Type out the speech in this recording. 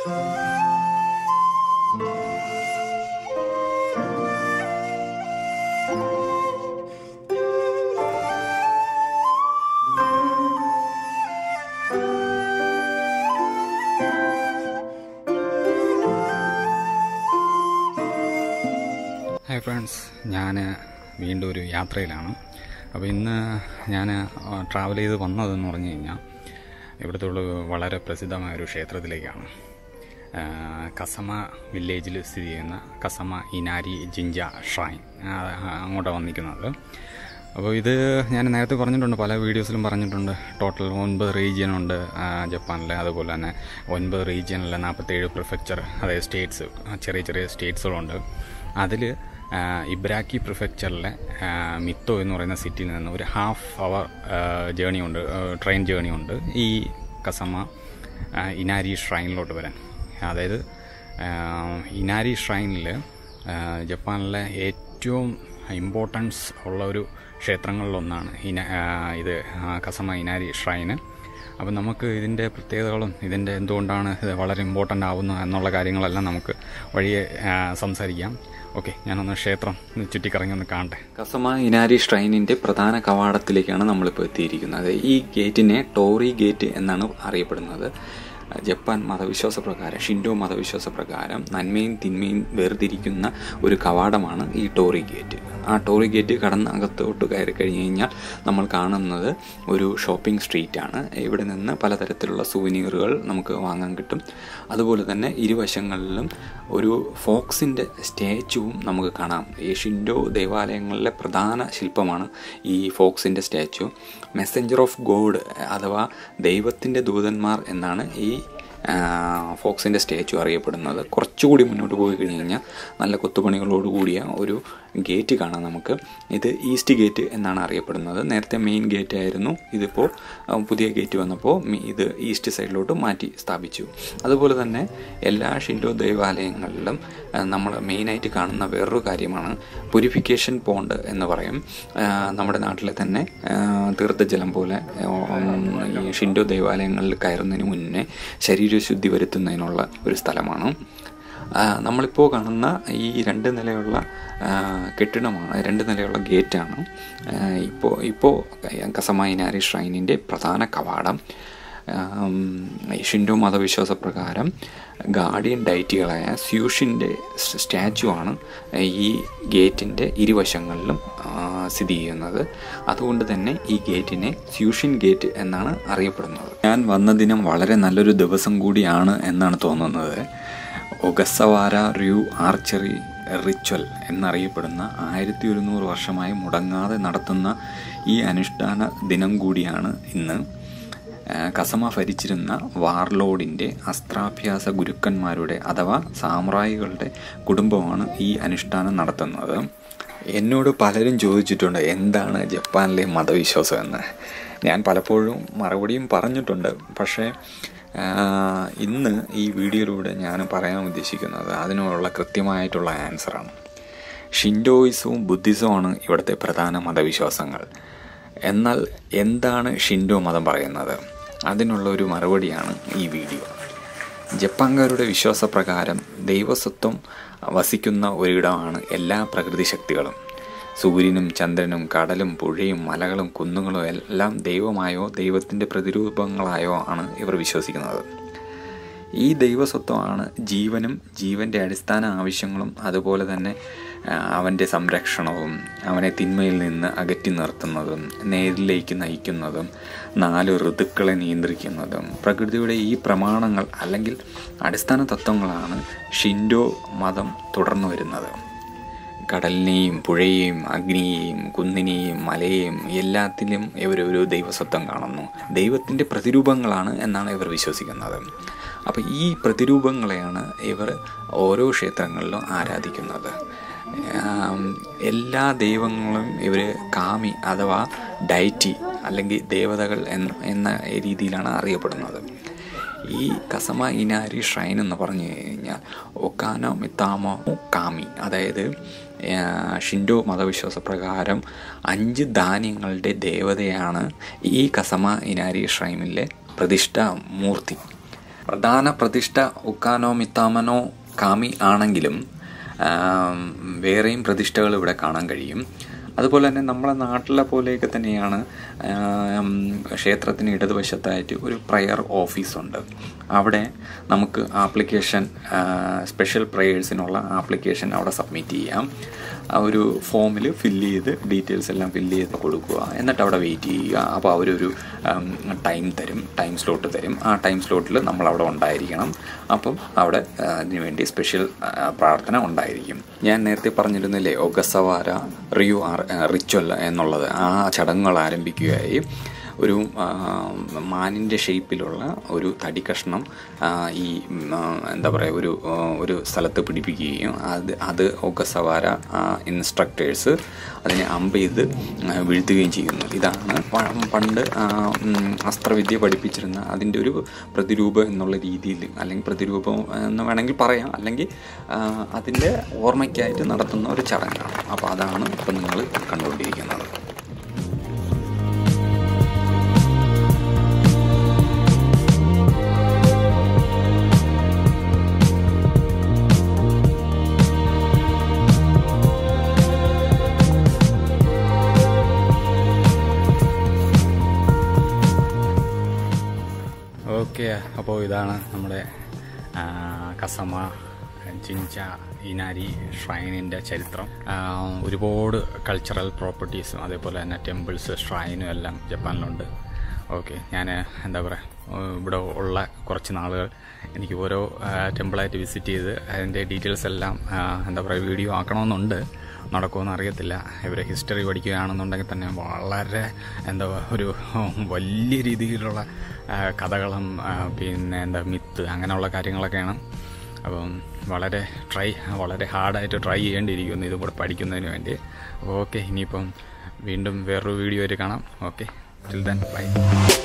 hi friends ഞാൻ വീണ്ടും ഒരു യാത്രയിലാണ് അപ്പോൾ ഇന്ന് ഞാൻ ട്രാവൽ ചെയ്ത് വന്നതെന്ന് പറഞ്ഞു കഴിഞ്ഞാൽ ഇവിടുത്തെ ഉള്ള വളരെ പ്രസിദ്ധമായ ഒരു ക്ഷേത്രത്തിലേക്കാണ് ആ, കസമ വില്ലേജിൽ സ്ഥിതി ചെയ്യുന്ന കസമ ഇനാരി ജിഞ്ച ഷ്രൈൻ ആ, അങ്ങോട്ടാണ് വന്നിരിക്കുന്നത് അപ്പോൾ ഇത് ഞാൻ നേരത്തെ പറഞ്ഞിട്ടുണ്ട് പല വീഡിയോസിലും പറഞ്ഞിട്ടുണ്ട് ടോട്ടൽ ഒൻപത് റീജിയൻ ഉണ്ട് ആ, ജപ്പാനിലെ അതുപോലെ തന്നെ ഒൻപത് റീജിയനിലെ നാൽപ്പത്തേഴ് പ്രിഫെക്ചർ അതായത് സ്റ്റേറ്റ്സ് ചെറിയ ചെറിയ സ്റ്റേറ്റ്സുകളുണ്ട് അതിൽ ഇബ്രാക്കി പ്രിഫെക്ചറിലെ മിത്തോ എന്ന് പറയുന്ന സിറ്റിയിൽ നിന്ന് ഒരു ഹാഫ് അവർ ജേണി ഉണ്ട് ട്രെയിൻ ജേണി ഉണ്ട് ഈ കസമ ആ, ഇനാരി ഷ്രൈനിലോട്ട് വരാൻ അതായത് ആ, ഇനാരി ഷ്രൈനിൽ ജപ്പാനിലെ ഏറ്റവും ഇമ്പോർട്ടൻസ് ഉള്ള ഒരു ക്ഷേത്രങ്ങളിലൊന്നാണ് ഇന ആ, ഇത് ആ, കസമ ഇനാരി ഷ്രൈന് അപ്പം നമുക്ക് ഇതിൻ്റെ പ്രത്യേകതകളും ഇതിൻ്റെ എന്തുകൊണ്ടാണ് ഇത് വളരെ ഇമ്പോർട്ടൻ്റ് ആവുന്നത് എന്നുള്ള കാര്യങ്ങളെല്ലാം നമുക്ക് വഴിയെ ആ, സംസാരിക്കാം ഓക്കെ ഞാനൊന്ന് ക്ഷേത്രം ഒന്ന് ചുറ്റിക്കറങ്ങി ഒന്ന് കാണട്ടെ കസമ ഇനാരി ഷ്രൈനിന്റെ പ്രധാന കവാടത്തിലേക്കാണ് നമ്മളിപ്പോൾ എത്തിയിരിക്കുന്നത് ഈ ഗേറ്റിനെ ടോറി ഗേറ്റ് എന്നാണ് അറിയപ്പെടുന്നത് ജപ്പാൻ മതവിശ്വാസ പ്രകാരം ഷിൻഡോ മതവിശ്വാസ പ്രകാരം നന്മയും തിന്മയും വേർതിരിക്കുന്ന ഒരു കവാടമാണ് ഈ ടോറി ഗേറ്റ് ആ ടോറി ഗേറ്റ് കടന്ന് അകത്തോട്ട് കയറി കഴിഞ്ഞ് കഴിഞ്ഞാൽ നമ്മൾ കാണുന്നത് ഒരു ഷോപ്പിംഗ് സ്ട്രീറ്റ് ആണ് ഇവിടെ നിന്ന് പലതരത്തിലുള്ള സുവനീറുകൾ നമുക്ക് വാങ്ങാൻ കിട്ടും അതുപോലെ തന്നെ ഇരുവശങ്ങളിലും ഒരു ഫോക്സിൻ്റെ സ്റ്റാച്ചുവും നമുക്ക് കാണാം ഈ ഷിൻഡോ ദേവാലയങ്ങളിലെ പ്രധാന ശില്പമാണ് ഈ ഫോക്സിൻ്റെ സ്റ്റാച്ചു മെസ്സഞ്ചർ ഓഫ് ഗോഡ് അഥവാ ദൈവത്തിൻ്റെ ദൂതന്മാർ എന്നാണ് ഈ ആ, ഫോക്സിൻ്റെ സ്റ്റാച്ചു അറിയപ്പെടുന്നത് കുറച്ചുകൂടി മുന്നോട്ട് പോയി കഴിഞ്ഞ് കഴിഞ്ഞാൽ നല്ല കൊത്തുപണികളോട് കൂടിയ ഒരു ഗേറ്റ് കാണാം നമുക്ക് ഇത് ഈസ്റ്റ് ഗേറ്റ് എന്നാണ് അറിയപ്പെടുന്നത് നേരത്തെ മെയിൻ ഗേറ്റ് ആയിരുന്നു ഇതിപ്പോൾ ആ, പുതിയ ഗേറ്റ് വന്നപ്പോൾ മി- ഇത് ഈസ്റ്റ് സൈഡിലോട്ട് മാറ്റി സ്ഥാപിച്ചു അതുപോലെ തന്നെ എല്ലാ ഷിൻഡോ ദേവാലയങ്ങളിലും നമ്മൾ മെയിനായിട്ട് കാണുന്ന വേറൊരു കാര്യമാണ് പുരിഫിക്കേഷൻ പോണ്ട് എന്ന് പറയും ആ, നമ്മുടെ നാട്ടിലെ തന്നെ ആ, തീർത്ഥജലം പോലെ ഉം, ഈ ഷിൻഡോ ദേവാലയങ്ങളിൽ കയറുന്നതിന് മുന്നേ ശരീരശുദ്ധി വരുത്തുന്നതിനുള്ള ഒരു സ്ഥലമാണ് ആ, നമ്മളിപ്പോൾ കാണുന്ന ഈ രണ്ട് നിലയുള്ള ആ, കെട്ടിടമാണ് രണ്ട് നിലയുള്ള ഗേറ്റാണ് ആ, ഇപ്പോൾ ഇപ്പോൾ കസമ ഇനാരി ഷ്രൈനിൻ്റെ പ്രധാന കവാടം ആം, ഷിൻഡോ മതവിശ്വാസ പ്രകാരം ഗാർഡിയൻ ഡൈറ്റികളായ സ്യൂഷിൻ്റെ സ്റ്റാച്ചു ആണ് ഈ ഗേറ്റിൻ്റെ ഇരുവശങ്ങളിലും ആ, സ്ഥിതി ചെയ്യുന്നത് അതുകൊണ്ട് തന്നെ ഈ ഗേറ്റിനെ സ്യൂഷിൻ ഗേറ്റ് എന്നാണ് അറിയപ്പെടുന്നത് ഞാൻ വന്ന ദിനം വളരെ നല്ലൊരു ദിവസം കൂടിയാണ് എന്നാണ് തോന്നുന്നത് ഒഗസവാര റ്യൂ ആർച്ചറി റിച്വൽ എന്നറിയപ്പെടുന്ന ആയിരത്തി ഒരുന്നൂറ് വർഷമായി മുടങ്ങാതെ നടത്തുന്ന ഈ അനുഷ്ഠാന ദിനം കൂടിയാണ് ഇന്ന് ആ, കസമ ഭരിച്ചിരുന്ന വാർലോഡിൻ്റെ അസ്ത്രാഭ്യാസ ഗുരുക്കന്മാരുടെ അഥവാ സാമ്രായികളുടെ കുടുംബമാണ് ഈ അനുഷ്ഠാനം നടത്തുന്നത് എന്നോട് പലരും ചോദിച്ചിട്ടുണ്ട് എന്താണ് ജപ്പാനിലെ മതവിശ്വാസം എന്ന് ഞാൻ പലപ്പോഴും മറുപടിയും പറഞ്ഞിട്ടുണ്ട് പക്ഷേ ആ, ഇന്ന് ഈ വീഡിയോയിലൂടെ ഞാൻ പറയാൻ ഉദ്ദേശിക്കുന്നത് അതിനുള്ള കൃത്യമായിട്ടുള്ള ആൻസറാണ് ഷിൻഡോയിസവും ബുദ്ധിസവുമാണ് ഇവിടുത്തെ പ്രധാന മതവിശ്വാസങ്ങൾ എന്നാൽ എന്താണ് ഷിൻഡോ മതം പറയുന്നത് അതിനുള്ള ഒരു മറുപടിയാണ് ഈ വീഡിയോ ജപ്പാൻകാരുടെ വിശ്വാസപ്രകാരം ദൈവസ്വത്വം വസിക്കുന്ന ഒരിടമാണ് എല്ലാ പ്രകൃതി ശക്തികളും സൂര്യനും ചന്ദ്രനും കടലും പുഴയും മലകളും കുന്നുകളും എല്ലാം ദൈവമായോ ദൈവത്തിൻ്റെ പ്രതിരൂപങ്ങളായോ ആണ് ഇവർ വിശ്വസിക്കുന്നത് ഈ ദൈവസ്വത്വമാണ് ജീവനും ജീവൻ്റെ അടിസ്ഥാന ആവശ്യങ്ങളും അതുപോലെ തന്നെ ആ, അവൻ്റെ സംരക്ഷണവും അവനെ തിന്മയിൽ നിന്ന് അകറ്റി നിർത്തുന്നതും നേരിലേക്ക് നയിക്കുന്നതും നാല് ഋതുക്കളെ നിയന്ത്രിക്കുന്നതും പ്രകൃതിയുടെ ഈ പ്രമാണങ്ങൾ അല്ലെങ്കിൽ അടിസ്ഥാന തത്വങ്ങളാണ് ഷിൻഡോ മതം തുടർന്നു വരുന്നത് കടലിനെയും പുഴയെയും അഗ്നിയെയും കുന്നിനെയും മലയെയും എല്ലാത്തിലും ഇവർ ഒരു ദൈവസ്വത്വം കാണുന്നു ദൈവത്തിൻ്റെ പ്രതിരൂപങ്ങളാണ് എന്നാണ് ഇവർ വിശ്വസിക്കുന്നത് അപ്പോൾ ഈ പ്രതിരൂപങ്ങളെയാണ് ഇവർ ഓരോ ക്ഷേത്രങ്ങളിലും ആരാധിക്കുന്നത് ആം, എല്ലാ ദൈവങ്ങളും ഇവർ കാമി അഥവാ ഡൈറ്റി അല്ലെങ്കിൽ ദേവതകൾ എന്ന എന്ന രീതിയിലാണ് അറിയപ്പെടുന്നത് ഈ കസമ ഇനാരി ഷ്രൈൻ എന്ന് പറഞ്ഞു കഴിഞ്ഞാൽ ഒക്കാനോ മിത്താമോ കാമി അതായത് ആ, ഷിൻഡോ മതവിശ്വാസ പ്രകാരം അഞ്ച് ധാന്യങ്ങളുടെ ദേവതയാണ് ഈ കസമ ഇനാരി ഷ്രൈനിലെ പ്രതിഷ്ഠ മൂർത്തി പ്രധാന പ്രതിഷ്ഠ ഉക്കാനോ മിത്താമനോ കാമി ആണെങ്കിലും ആം, വേറെയും പ്രതിഷ്ഠകൾ ഇവിടെ കാണാൻ കഴിയും അതുപോലെ തന്നെ നമ്മളെ നാട്ടിലെ പോലെയൊക്കെ തന്നെയാണ് ആം, ക്ഷേത്രത്തിന് ഇടതുവശത്തായിട്ട് ഒരു പ്രയർ ഓഫീസുണ്ട് അവിടെ നമുക്ക് ആപ്ലിക്കേഷൻ സ്പെഷ്യൽ പ്രയേഴ്സിനുള്ള ആപ്ലിക്കേഷൻ അവിടെ സബ്മിറ്റ് ചെയ്യാം ആ ഒരു ഫോമിൽ ഫില്ല് ചെയ്ത് ഡീറ്റെയിൽസ് എല്ലാം ഫില്ല് ചെയ്ത് കൊടുക്കുക എന്നിട്ട് അവിടെ വെയിറ്റ് ചെയ്യുക അപ്പോൾ അവരൊരു ടൈം തരും ടൈം സ്ലോട്ട് തരും ആ ടൈം സ്ലോട്ടിൽ നമ്മൾ അവിടെ ഉണ്ടായിരിക്കണം അപ്പം അവിടെ ആ, അതിനുവേണ്ടി സ്പെഷ്യൽ ആ, പ്രാർത്ഥന ഉണ്ടായിരിക്കും ഞാൻ നേരത്തെ പറഞ്ഞിരുന്നില്ലേ ഒഗസവാര റിയു റിച്വൽ എന്നുള്ളത് ആ ചടങ്ങുകൾ ആരംഭിക്കുകയായി ഒരു ആ, മാനിൻ്റെ ഷേപ്പിലുള്ള ഒരു തടി കഷ്ണം ആ, ഈ ഉം, ആ, എന്താ പറയുക ഒരു ആ, ഒരു സ്ഥലത്ത് പിടിപ്പിക്കുകയും അത് അത് ഒഗസവാര ഇൻസ്ട്രക്ടേഴ്സ് അതിനെ അമ്പ് ചെയ്ത് ആ, വീഴ്ത്തുകയും ചെയ്യുന്നു ഇതാണ് പ- പണ്ട് ആ, ഉം, അസ്ത്രവിദ്യ പഠിപ്പിച്ചിരുന്ന അതിൻ്റെ ഒരു പ്രതിരൂപം എന്നുള്ള രീതിയിൽ അല്ലെങ്കിൽ പ്രതിരൂപം എന്ന് വേണമെങ്കിൽ പറയാം അല്ലെങ്കിൽ ആ, അതിൻ്റെ ഓർമ്മയ്ക്കായിട്ട് നടത്തുന്ന ഒരു ചടങ്ങാണ് അപ്പോൾ അതാണ് ഇപ്പം നിങ്ങൾ കണ്ടുകൊണ്ടിരിക്കുന്നത് ഓക്കെ അപ്പോൾ ഇതാണ് നമ്മുടെ ആ, കസമ ചിഞ്ച ഇനാരി ഷ്രൈനിൻ്റെ ചരിത്രം ആ, ഒരുപാട് കൾച്ചറൽ പ്രോപ്പർട്ടീസും അതേപോലെ തന്നെ ടെമ്പിൾസ് ഷ്രൈനും എല്ലാം ജപ്പാനിലുണ്ട് ഓക്കെ ഞാൻ എന്താ പറയുക ഇവിടെ ഉള്ള കുറച്ച് നാളുകൾ എനിക്ക് ഓരോ ടെമ്പിളായിട്ട് വിസിറ്റ് ചെയ്ത് അതിൻ്റെ ഡീറ്റെയിൽസ് എല്ലാം ആ, എന്താ പറയുക വീഡിയോ ആക്കണമെന്നുണ്ട് നടക്കുമെന്ന് അറിയത്തില്ല ഇവരെ ഹിസ്റ്ററി പഠിക്കുകയാണെന്നുണ്ടെങ്കിൽ തന്നെ വളരെ എന്താ ഒരു വലിയ രീതിയിലുള്ള ആ, കഥകളും ആ, പിന്നെ എന്താ മിത്ത് അങ്ങനെയുള്ള കാര്യങ്ങളൊക്കെയാണ് അപ്പം വളരെ ട്രൈ വളരെ ഹാർഡായിട്ട് ട്രൈ ചെയ്യേണ്ടിയിരിക്കുന്നു ഇതും കൂടെ പഠിക്കുന്നതിന് വേണ്ടി അപ്പോൾ ഓക്കെ ഇനിയിപ്പം വീണ്ടും വേറൊരു വീഡിയോ ആയിട്ട് കാണാം ഓക്കെ ടിൽ ദെൻ ബൈ